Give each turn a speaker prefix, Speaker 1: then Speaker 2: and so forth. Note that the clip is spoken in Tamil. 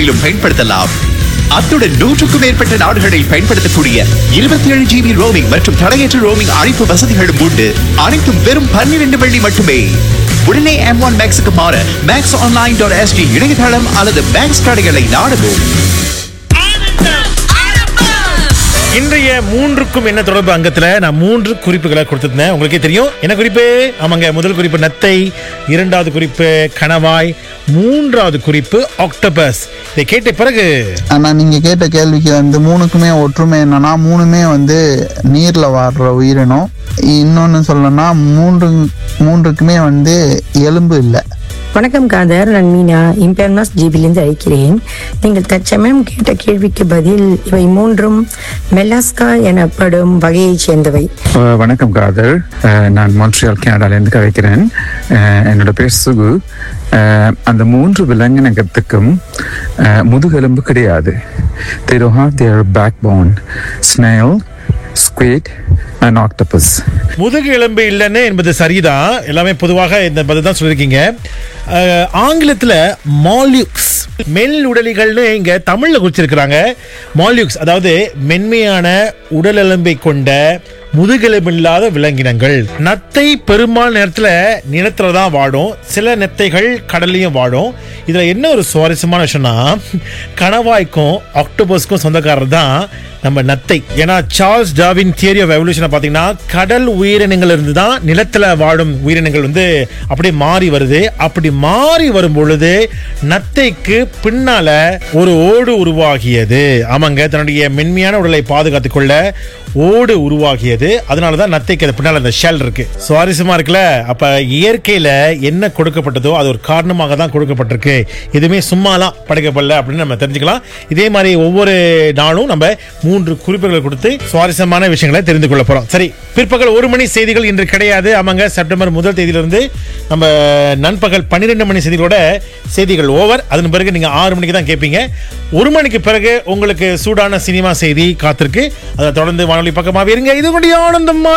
Speaker 1: நாடுகளிலும் பயன்படுத்தலாம் அத்துடன் நூற்றுக்கும் மேற்பட்ட நாடுகளில் பயன்படுத்தக்கூடிய இருபத்தி ஏழு ஜிபி ரோமிங் மற்றும் தடையற்ற ரோமிங் அழைப்பு வசதிகளும் உண்டு அனைத்தும் வெறும் பன்னிரண்டு வெள்ளி மட்டுமே உடனே எம் ஒன் மேக்ஸுக்கு மாற மேக்ஸ் ஆன்லைன் டாட் எஸ்டி இணையதளம் அல்லது மேக்ஸ் கடைகளை நாடவும்
Speaker 2: இன்றைய மூன்றுக்கும் என்ன தொடர்பு அங்கத்துல நான் மூன்று குறிப்புகளை கொடுத்திருந்தேன் உங்களுக்கே தெரியும் என்ன குறிப்பு ஆமாங்க முதல் குறிப்பு நத்தை இரண்டாவது குறிப்பு கணவாய் மூன்றாவது குறிப்பு ஆக்டோபஸ் இதை கேட்ட பிறகு
Speaker 3: ஆனா நீங்க கேட்ட கேள்விக்கு வந்து மூணுக்குமே ஒற்றுமை என்னன்னா மூணுமே வந்து நீர்ல வாழ்ற உயிரினம் இன்னொன்னு சொல்லணும்னா மூன்று மூன்றுக்குமே வந்து எலும்பு இல்லை
Speaker 4: வணக்கம் காதர் நான் மீனா இம்பேர்னாஸ் ஜிபிலிருந்து அழைக்கிறேன் நீங்கள் தற்சமயம் கேட்ட கேள்விக்கு பதில் இவை மூன்றும் மெலாஸ்கா எனப்படும் வகையைச் சேர்ந்தவை
Speaker 5: அஹ் வணக்கம் காதர் அஹ் நான் மான்ட்ரியால் கனடாலேருந்து கதைக்கிறேன் அஹ் என்னோட பேர் சுகு அஹ் அந்த மூன்று விலங்கினத்துக்கும் அஹ் முதுகெலும்பு கிடையாது they don't have their backbone snail squid and octopus
Speaker 2: முதுகு எலும்பு இல்லைன்னு என்பது சரிதான் எல்லாமே பொதுவாக இந்த பதில் தான் சொல்லியிருக்கீங்க அஹ், ஆங்கிலத்துல மால்யூக்ஸ் மெல் உடலிகள்னு இங்க தமிழ்ல குறிச்சிருக்கிறாங்க மால்யூக்ஸ் அதாவது மென்மையான உடல் எலும்பை கொண்ட முதுகெலும்பில்லாத விலங்கினங்கள் நத்தை பெரும்பாலும் நேரத்துல நிலத்துல தான் வாடும் சில நத்தைகள் கடல்லையும் வாடும் இதுல என்ன ஒரு சுவாரஸ்யமான விஷயம்னா கணவாய்க்கும் ஆக்டோபஸ்க்கும் சொந்தக்காரர் தான் நம்ம நத்தை ஏன்னா சார்ல்ஸ் டாவின் தியரி ஆஃப் எவல்யூஷனை பார்த்தீங்கன்னா கடல் உயிரினங்கள் இருந்து தான் நிலத்துல வாழும் உயிரினங்கள் வந்து அப்படியே மாறி வருது அப்படி மாறி வரும் பொழுது நத்தைக்கு பின்னால ஒரு ஓடு உருவாகியது ஆமாங்க தன்னுடைய மென்மையான உடலை பாதுகாத்துக் கொள்ள ஓடு உருவாகியது அதனால தான் நத்தைக்கு அது பின்னால் அந்த ஷெல் இருக்கு சுவாரஸ்யமா இருக்குல்ல அப்ப இயற்கையில என்ன கொடுக்கப்பட்டதோ அது ஒரு காரணமாக தான் கொடுக்கப்பட்டிருக்கு எதுவுமே சும்மாலாம் படைக்கப்படல அப்படின்னு நம்ம தெரிஞ்சுக்கலாம் இதே மாதிரி ஒவ்வொரு நாளும் நம்ம மூன்று குறிப்புகளை கொடுத்து சுவாரஸ்யமான விஷயங்களை தெரிந்து கொள்ள போறோம் சரி பிற்பகல் ஒரு மணி செய்திகள் இன்று கிடையாது ஆமாங்க செப்டம்பர் முதல் தேதியிலிருந்து நம்ம நண்பகல் பன்னிரெண்டு மணி செய்திகளோட செய்திகள் ஓவர் அதன் பிறகு நீங்க ஆறு மணிக்கு தான் கேட்பீங்க ஒரு மணிக்கு பிறகு உங்களுக்கு சூடான சினிமா செய்தி காத்திருக்கு அதை தொடர்ந்து வானொலி பக்கமாக இருங்க இது கொண்டு ஆனந்தமா